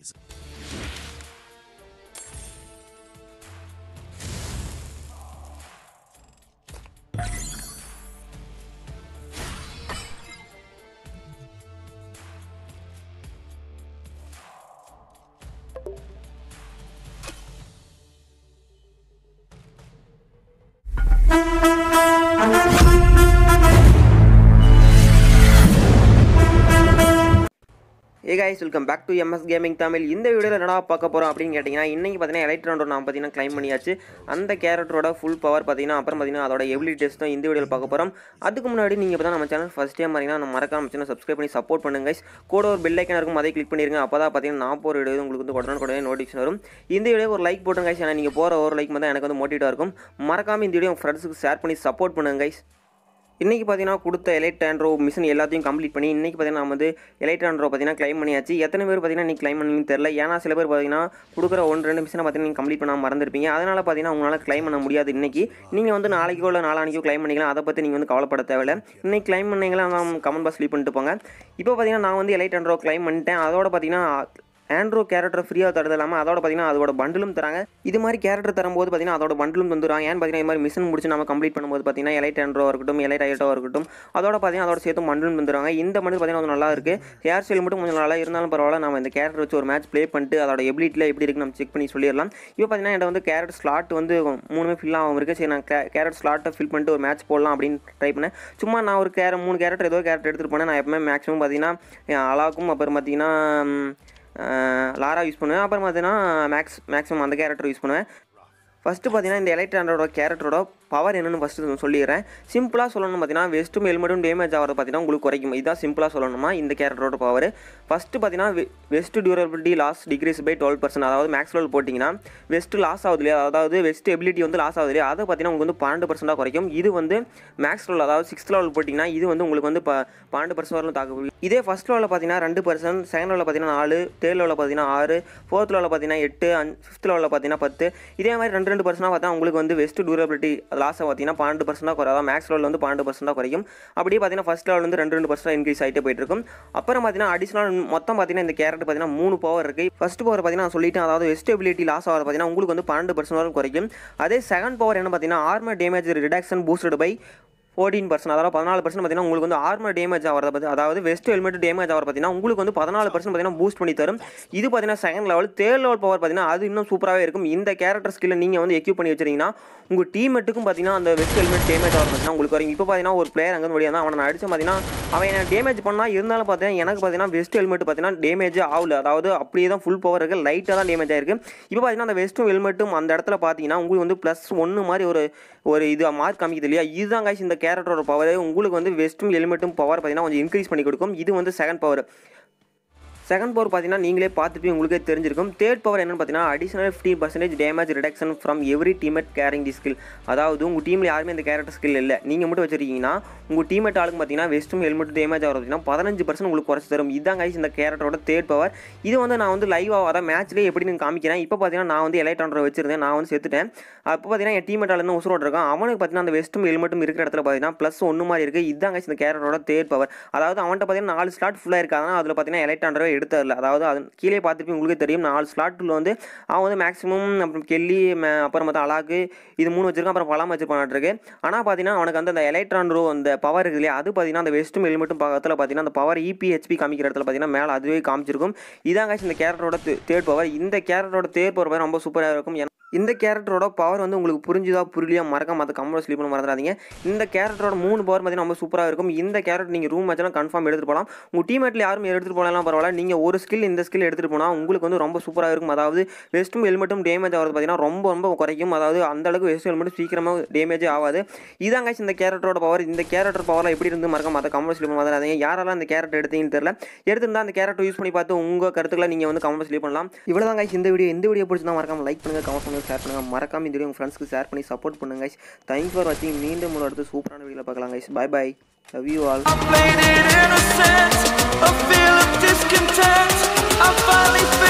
A guys welcome back to MS gaming Tamil இந்த வீடியோவில் என்னடா பார்க்க போகிறோம் அப்படின்னு கேட்டிங்கன்னா இன்றைக்கி பார்த்தீங்கன்னா எலக்ட்ரானோட நான் பார்த்தீங்கன்னா க்ளைம் பண்ணியாச்சு அந்த கேரக்டரோட ஃபுல் பவர் பார்த்தீங்கன்னா அப்புறம் பார்த்தீங்கன்னா அதோட எபிலிட்டிஸ் தான் இந்த வீடியோவில் பார்க்க போகிறோம் அதுக்கு முன்னாடி நீங்கள் இப்போ தான் நம்ம சேனல் ஃபஸ்ட் டைம் பார்த்தீங்கன்னா நம்ம மறக்காம சேனல் சப்ஸ்கிரைப் பண்ணி சப்போர்ட் பண்ணுங்க guys கூட ஒரு பெல் ஐக்கன் இருக்கும் அதை கிளிக் பண்ணிருங்க அப்போ தான் பார்த்தீங்கன்னா நான் போகிற வீடியோ உங்களுக்கு வந்து உடனே உடனே நோட்டிஃபிகேஷன் வரும் இந்த வீடியோ ஒரு லைக் போட்டுங்க guys ஏன்னா நீங்கள் போகிற ஒரு லைக் தான் எனக்கு வந்து மோட்டிவேட்டாக இருக்கும் மறக்காம இந்த வீடியோ உங்கள் ஃப்ரெண்ட்ஸுக்கு ஷேர் பண்ணி சப்போர்ட் பண்ணுங்க guys இன்றைக்கி பார்த்தீங்கன்னா கொடுத்த எலைட் ஆண்ட்ரோ மிஷன் எல்லாத்தையும் கம்ப்ளீட் பண்ணி இன்றைக்கி பார்த்தீங்கன்னா நம்ம வந்து எலைட் ஆண்ட்ரோ பார்த்தீங்கன்னா க்ளைம் பண்ணியாச்சு எத்தனை பேர் பார்த்தீங்கன்னா நீ க்ளைம் பண்ணி தெரில ஏன்னா சில பேர் பார்த்தீங்கன்னா கொடுக்குற ஒன்று ரெண்டு மிஷனை பார்த்தீங்கன்னா நீங்கள் கம்ப்ளீட் பண்ணாமல் மறந்துருப்பீங்க அதனால் பார்த்தீங்கன்னா உங்களால் க்ளைம் பண்ண முடியாது இன்றைக்கி நீங்கள் வந்து நாளைக்கோ இல்லை நாளானிக்கோ க்ளைம் பண்ணிக்கலாம் அதை பற்றி நீங்கள் வந்து கவலைப்பட தேவையில்ல இன்றைக்கி க்ளைம் பண்ணீங்களா நான் கமெண்ட் பாக்ஸ் லீவ் பண்ணிட்டு போங்க இப்போ பார்த்தீங்கன்னா நான் வந்து எலைட் ஆண்ட்ரோ க்ளைம் பண்ணிட்டேன் அதோட பார்த்தீங்கன்னா ஆண்ட்ரோ கேரக்டர் ஃப்ரீயாக தரது இல்லாமல் அதோட பார்த்தீங்கன்னா அதோட பண்டிலும் தராங்க இது மாதிரி கேரக்டர் தரும்போது பார்த்தீங்கன்னா அதோட பண்டிலும் தந்துடுறாங்க ஏன் பார்த்தீங்கன்னா இது மாதிரி மிஷன் முடிச்சு நம்ம கம்ப்ளீட் பண்ணும்போது பார்த்தீங்கன்னா எலைட் ஆண்ட்ரோ இருக்கட்டும் எலைட் ஐட்டோ இருக்கட்டும் அதோட பார்த்தீங்கன்னா அதோட சேர்த்து பண்டிலும் தந்துடுறாங்க இந்த மண்டில் பார்த்தீங்கன்னா கொஞ்சம் நல்லா இருக்குது ஹேர் ஸ்டைல் மட்டும் கொஞ்சம் நல்லா இருந்தாலும் பரவாயில்ல நம்ம இந்த கேரக்டர் வச்சு ஒரு மேட்ச் ப்ளே பண்ணிட்டு அதோட எபிலிட்டியில் எப்படி இருக்குன்னு நம்ம செக் பண்ணி சொல்லிடலாம் இப்போ பார்த்தீங்கன்னா என்கிட்ட வந்து கேரட் ஸ்லாட் வந்து மூணுமே ஃபில் ஆகும் இருக்குது சரி நான் கேரட் ஸ்லாட்டை ஃபில் பண்ணிட்டு ஒரு மேட்ச் போடலாம் அப்படின்னு ட்ரை பண்ணேன் சும்மா நான் ஒரு கேர மூணு கேரக்டர் ஏதோ கேரக்டர் எடுத்துகிட்டு போனேன் நான் எப்பவுமே மேக்ஸிமம் பார்த்தீங்கன்னா அலாக்கும் அப்புறம் பார்த்தீங்கன்னா லாரா யூஸ் பண்ணுவேன் அப்புறம் பார்த்தீங்கன்னா மேக்ஸ் மேக்ஸிமம் அந்த கேரக்டர் யூஸ் பண்ணுவேன் ஃபஸ்ட்டு பார்த்தீங்கன்னா இந்த எலக்ட்ரானோட கேரக்டரோட பவர் என்னன்னு ஃபஸ்ட்டு சொல்லிடுறேன் சிம்பிளாக சொல்லணும் பார்த்தீங்கன்னா வெஸ்ட்டும் ஹெல்மெட்டும் டேமேஜ் ஆகிறது பார்த்தீங்கன்னா உங்களுக்கு குறைக்கும் இதான் சிம்பிளாக சொல்லணுமா இந்த கேரக்டரோட பவர் ஃபஸ்ட்டு பார்த்தீங்கன்னா vest durability loss decrease by twelve percent அதாவது மேக்ஸ் லெவல் போட்டிங்கன்னா வெஸ்ட் லாஸ் ஆகுது இல்லையா அதாவது வெஸ்ட் எபிலிட்டி வந்து லாஸ் ஆகுது இல்லையா அதை பார்த்தீங்கன்னா உங்களுக்கு வந்து பன்னெண்டு பர்சன்டாக குறைக்கும் இது வந்து மேக்ஸ் லெவல் அதாவது சிக்ஸ்த் லெவல் போட்டிங்கன்னா இது வந்து உங்களுக்கு வந்து ப பன்னெண்டு பர்சன்ட் வரலும் தாக்கு இதே ஃபஸ்ட் லெவலில் பார்த்தீங்கன்னா ரெண்டு பர்சன்ட் செகண்ட் லெவலில் பார்த்தீங்கன்னா நாலு தேர்ட் லெவலில் பார்த்தீங்கன்னா ஆறு ஃபோர்த் லெவலில் பார்த்தீங்கன்னா எட்டு அஞ்சு ஃபிஃப்த் லெவலில் பார்த்தீங்கன்னா பத்து இதே மாதிரி ரெண்டு ரெண்டு பர்சன்டாக பார்த்தா உங்களுக்கு வந்து வெஸ்ட் டியூரபிலிட்டி லாஸை பார்த்தீங்கன்னா பன்னெண்டு பர்சன்டாக குறை அதாவது மேக்ஸ் லெவலில் வந்து பன்னெண்டு பர்சன்டாக குறைக்கும் அப்படியே பார்த்தீங்கன்னா ஃபஸ்ட் லெவல் வந்து ரெண்டு ரெண்டு பர்சன்ட் இன்க்ரீஸ் ஆகிட்டே போயிட்டு இருக்கும் அப்புறம் பார்த்தீங்கன்னா அடிஷனல் மொத்தம் பார்த்தீங்கன்னா இந்த கேரட் பார்த்தீங்கன்னா மூணு பவர் இருக்குது ஃபஸ்ட் பவர் பார்த்தீங்கன்னா நான் சொல்லிட்டேன் அதாவது வெஸ்ட் எபிலிட்டி லாஸ் ஆகிறது பார்த்தீங்கன்னா உங்களுக்கு வந்து பன்னெண்டு பர்சன்ட் வரை குறைக்கும் அதே செகண்ட் பவர் என்ன பார்த்தீங்கன்னா armour damage reduction boosted by fourteen percent அதாவது பதினாலு பர்சன்ட் பார்த்தீங்கன்னா உங்களுக்கு வந்து ஆர்மர் டேமேஜ் ஆகிறத பற்றி அதாவது வெஸ்ட் ஹெல்மெட் டேமேஜ் ஆகிற பார்த்தீங்கன்னா உங்களுக்கு வந்து பதினாலு பர்சன்ட் பார்த்தீங்கன்னா பூஸ்ட் பண்ணி தரும் இது பார்த்தீங்கன்னா second level third level power பார்த்தீங்கன்னா அது இன்னும் சூப்பராகவே இருக்கும் இந்த கேரக்டர் ஸ்கில்லை நீங்கள் வந்து எக்யூப் பண்ணி வச்சிருந்தீங்கன்னா உங்கள் டீமெட்டுக்கும் பார்த்தீங்கன்னா அந்த வெஸ்ட் ஹெல்மெட் டேமேஜ் ஆகிற பார்த்தீங்கன்னா உங்களுக்கு வரும் இப்போ பார்த்தீங்கன்னா ஒரு பிளேயர் அங்கே வழியாக தான் அவனை நான் அடிச்சு பார்த்தீங்கன்னா அவன் என்ன டேமேஜ் பண்ணால் இருந்தாலும் பார்த்தீங்கன்னா எனக்கு பார்த்தீங்கன்னா வெஸ்ட் ஹெல்மெட் பார்த்தீங்கன்னா டேமேஜ் ஆகல அதாவது அப்படியே தான் ஃபுல் பவர் இருக்குது லைட்டாக தான் டேமேஜ் ஆயிருக்கு இப்போ பார்த்தீங்கன்னா அந்த வெஸ்ட்டும் ஹெல்மெட்டும் அந்த இடத்துல பார்த்தீங்கன்னா உங்களுக்கு வந்து ப்ளஸ் ஒன்று மாதிரி ஒரு ஒரு இது மார்க் காமிக்குது இல்லையா இதுதான் guys இந்த கேரக்டரோட பவர் உங்களுக்கு வந்து வெஸ்ட்டும் ஹெல்மெட்டும் பவர் பார்த்தீங்கன்னா கொஞ்சம் இன்க்ரீஸ் பண்ணி கொடுக்கும் இது வந்து செகண்ட் பவர் செகண்ட் பவர் பார்த்தீங்கன்னா நீங்களே பார்த்துட்டு உங்களுக்கே தெரிஞ்சிருக்கும் தேர்ட் பவர் என்னன்னு பார்த்தீங்கன்னா additional fifty percentage damage reduction from every teammate carrying the skill அதாவது உங்கள் டீமில் யாருமே இந்த கேரக்டர் ஸ்கில் இல்லை நீங்கள் மட்டும் வச்சிருக்கீங்கன்னா உங்கள் டீமேட் ஆளுக்கு பார்த்தீங்கன்னா வெஸ்ட்டும் ஹெல்மெட் டேமேஜ் ஆகிறது பார்த்தீங்கன்னா பதினஞ்சு பர்சன்ட் உங்களுக்கு குறைச்சி தரும் இதான் கைஸ் இந்த கேரக்டரோட தேர்ட் பவர் இது வந்து நான் வந்து லைவாக அதான் மேட்ச்லேயே எப்படி நான் காமிக்கிறேன் இப்போ பார்த்தீங்கன்னா நான் வந்து எலைட் ஆண்டரை வச்சிருந்தேன் நான் வந்து செத்துட்டேன் அப்போ பார்த்தீங்கன்னா என் டீமேட் ஆளுன்னு உசுரோட இருக்கான் அவனுக்கு பார்த்தீங்கன்னா அந்த வெஸ்ட்டும் ஹெல்மெட்டும் இருக்கிற இடத்துல பார்த்தீங்கன்னா ப்ளஸ் ஒன்று மாதிரி இருக்குது இதான் கைஸ் இந்த கேரக்டரோட தேர்ட் பவர் அதாவது அவன்கிட்ட பார்த்தீங்கன்னா நாலு ஸ்லாட் ஃபுல்லாக இருக்காதுன்னா அதில் பார்த்தீங்கன்னா எலைட் ஆண்டரை எடுத்ததில்ல அதாவது அது கீழே பார்த்துட்டு உங்களுக்கு தெரியும் நாலு ஸ்லாட்டில் வந்து அவன் வந்து மேக்ஸிமம் அப்புறம் கெல்லி ம- அப்புறம் பார்த்தா அலாக்கு இது மூணு வச்சிருக்கான் அப்புறம் பழம் வச்சிருப்பான்ட்டு ஆனால் பார்த்தீங்கன்னா அவனுக்கு வந்து அந்த எலக்ட்ரான் ரோ அந்த பவர் இருக்கு இல்லையா அது பார்த்தீங்கன்னா அந்த வெஸ்ட்டும் ஹெல்மெட்டும் பக்கத்தில் பார்த்தீங்கன்னா அந்த பவர் இபி ஹெச்பி காமிக்கிற இடத்துல பார்த்தீங்கன்னா மேலே அதுவே காமிச்சிருக்கும் இதான் guys இந்த கேரக்டரோட தேர்ட் பவர் இந்த கேரக்டரோட தேர்ட் பவர் ரொம்ப சூப்பராக இருக்கும் ஏன்னா இந்த கேரக்டரோட பவர் வந்து உங்களுக்கு புரிஞ்சுதா புரியலையா மறக்காம அதை கமெண்ட் ஸ்லீப் பண்ண மறந்துடாதீங்க இந்த கேரக்டரோட மூணு பவர் பார்த்தீங்கன்னா ரொம்ப சூப்பராக இருக்கும் இந்த கேரக்டர் நீங்கள் ரூம் மேட்ச்லாம் கன்ஃபார்ம் எடுத்துகிட்டு போகலாம் உங்கள் டீமேட்டில் யாரும் எடுத்துகிட்டு போகலாம் பரவாயில்ல நீங்கள் ஒரு ஸ்கில் இந்த ஸ்கில் எடுத்துகிட்டு போனால் உங்களுக்கு வந்து ரொம்ப சூப்பராக இருக்கும் அதாவது வெஸ்ட்டும் ஹெல்மெட்டும் டேமேஜ் ஆகிறது பார்த்தீங்கன்னா ரொம்ப ரொம்ப குறைக்கும் அதாவது அந்த அளவுக்கு வெஸ்ட் ஹெல்மெட் சீக்கிரமாக டேமேஜே ஆகாது இதாங்க guys இந்த கேரக்டரோட பவர் இந்த கேரக்டர் பவரில் எப்படி இருந்து மறக்காம அதை கமெண்ட் ஸ்லீப் பண்ண மறந்துடாதீங்க யாரெல்லாம் இந்த கேரக்டர் எடுத்தீங்கன்னு தெரியல எடுத்திருந்தா அந்த கேரக்டர் யூஸ் பண்ணி பார்த்து உங்கள் கருத்துக்களை நீங்கள் வந்து கமெண்ட் ஸ்லீப் பண்ணலாம் இவ்வளோ தான் guys இந்த வீடியோ இந்த வீடியோ பிடிச்சிருந்தா மறக்காம லைக் பண்ணுங்கள் கமெண்ட் பண்ணுங்கள் ஷேர் பண்ணுங்கள் மறக்காம இந்த வீடியோ உங்கள் ஃப்ரெண்ட்ஸ்க்கு ஷேர் பண்ணி சப்போர்ட் பண்ணுங்க guys தேங்க்ஸ் ஃபார் வாட்சிங் மீண்டும் ஒரு அடுத்து சூப்பரான வீடியோவில் பார்க்கலாம் guys bye bye love you all I played it innocent, a feel of discontent. I finally